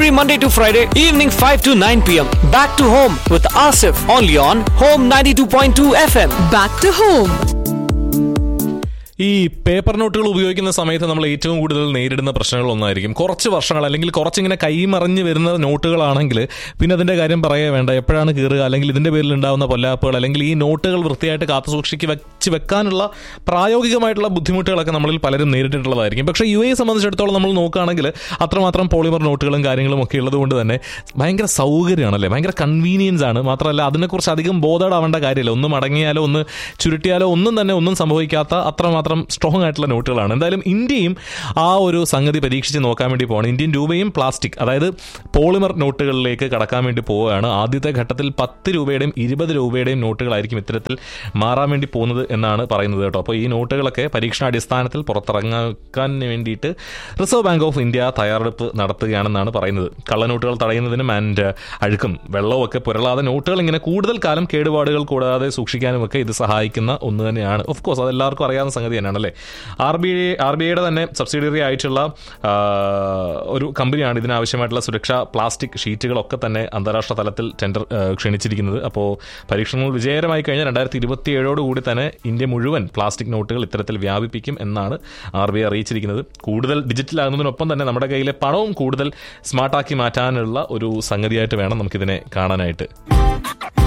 every Monday to Friday, evening 5 to 9 pm. Back to home with Asif, only on Home 92.2 FM. Back to home ഈ paper നോട്ടുകൾ ഉപയോഗിക്കുന്ന സമയത്ത് നമ്മൾ ഏറ്റവും കൂടുതൽ നേരിടുന്ന പ്രശ്നങ്ങൾ ഒന്നായിരിക്കും കുറച്ച് വർഷങ്ങൾ അല്ലെങ്കിൽ കുറച്ചിങ്ങനെ കൈമറിഞ്ഞ് വരുന്ന നോട്ടുകളാണെങ്കിൽ പിന്നെ അതിന്റെ കാര്യം പറയേ വേണ്ട എപ്പോഴാണ് കീറുക അല്ലെങ്കിൽ ഇതിന്റെ പേരിൽ ഉണ്ടാകുന്ന പൊല്ലാപ്പുകൾ അല്ലെങ്കിൽ ഈ നോട്ടുകൾ വൃത്തിയായിട്ട് കാത്തു സൂക്ഷിച്ച് വെച്ച് വെക്കാനുള്ള പ്രായോഗികമായിട്ടുള്ള ബുദ്ധിമുട്ടുകളൊക്കെ നമ്മളിൽ പലരും നേരിട്ടിട്ടുള്ളതായിരിക്കും പക്ഷേ യു എയെ സംബന്ധിച്ചിടത്തോളം നമ്മൾ നോക്കുകയാണെങ്കിൽ അത്രമാത്രം പോളിമർ നോട്ടുകളും കാര്യങ്ങളും ഒക്കെ ഉള്ളത് കൊണ്ട് തന്നെ ഭയങ്കര സൗകര്യമാണല്ലേ ഭയങ്കര കൺവീനിയൻസ് ആണ് മാത്രമല്ല അതിനെക്കുറിച്ച് അധികം ബോധേഡാവേണ്ട കാര്യമില്ല ഒന്ന് മടങ്ങിയാലോ ഒന്ന് ചുരുട്ടിയാലോ ഒന്നും തന്നെ ഒന്നും സംഭവിക്കാത്ത അത്രമാത്രം സ്ട്രോങ് ആയിട്ടുള്ള നോട്ടുകളാണ് എന്തായാലും ഇന്ത്യയും ആ ഒരു സംഗതി പരീക്ഷിച്ച് നോക്കാൻ വേണ്ടി പോവാണ് ഇന്ത്യൻ രൂപയും പ്ലാസ്റ്റിക് അതായത് പോളിമർ നോട്ടുകളിലേക്ക് കടക്കാൻ വേണ്ടി പോവുകയാണ് ആദ്യത്തെ ഘട്ടത്തിൽ പത്ത് രൂപയുടെയും ഇരുപത് രൂപയുടെയും നോട്ടുകളായിരിക്കും ഇത്തരത്തിൽ മാറാൻ വേണ്ടി പോകുന്നത് എന്നാണ് പറയുന്നത് കേട്ടോ അപ്പോൾ ഈ നോട്ടുകളൊക്കെ പരീക്ഷണാടിസ്ഥാനത്തിൽ പുറത്തിറങ്ങാൻ വേണ്ടിയിട്ട് റിസർവ് ബാങ്ക് ഓഫ് ഇന്ത്യ തയ്യാറെടുപ്പ് നടത്തുകയാണെന്നാണ് പറയുന്നത് കള്ളനോട്ടുകൾ തടയുന്നതിനും ആൻഡ് അഴുക്കും വെള്ളവും ഒക്കെ പുരളാതെ നോട്ടുകൾ ഇങ്ങനെ കൂടുതൽ കാലം കേടുപാടുകൾ കൂടാതെ സൂക്ഷിക്കാനും ഒക്കെ ഇത് സഹായിക്കുന്ന ഒന്ന് തന്നെയാണ് ഓഫ് കോഴ്സ് അത് എല്ലാവർക്കും അറിയാവുന്ന സംഗതി തന്നെയാണ് അല്ലേ R B I R B ഐയുടെ തന്നെ സബ്സിഡിയറി ആയിട്ടുള്ള ആ, ഒരു കമ്പനിയാണ് ഇതിനാവശ്യമായിട്ടുള്ള സുരക്ഷാ പ്ലാസ്റ്റിക് ഷീറ്റുകളൊക്കെ തന്നെ അന്താരാഷ്ട്ര തലത്തിൽ ടെൻഡർ ആ, ക്ഷണിച്ചിരിക്കുന്നത് അപ്പോൾ പരീക്ഷണങ്ങൾ വിജയകരമായി കഴിഞ്ഞാൽ രണ്ടായിരത്തി ഇരുപത്തി ഏഴോടുകൂടി തന്നെ ഇന്ത്യ മുഴുവൻ പ്ലാസ്റ്റിക് നോട്ടുകൾ ഇത്തരത്തിൽ വ്യാപിപ്പിക്കും എന്നാണ് ആർ ബി ഐ അറിയിച്ചിരിക്കുന്നത് കൂടുതൽ ഡിജിറ്റൽ ആകുന്നതിനൊപ്പം തന്നെ നമ്മുടെ കയ്യിലെ പണവും കൂടുതൽ സ്മാർട്ടാക്കി മാറ്റാനുള്ള ഒരു സംഗതിയായിട്ട് വേണം നമുക്കിതിനെ കാണാനായിട്ട്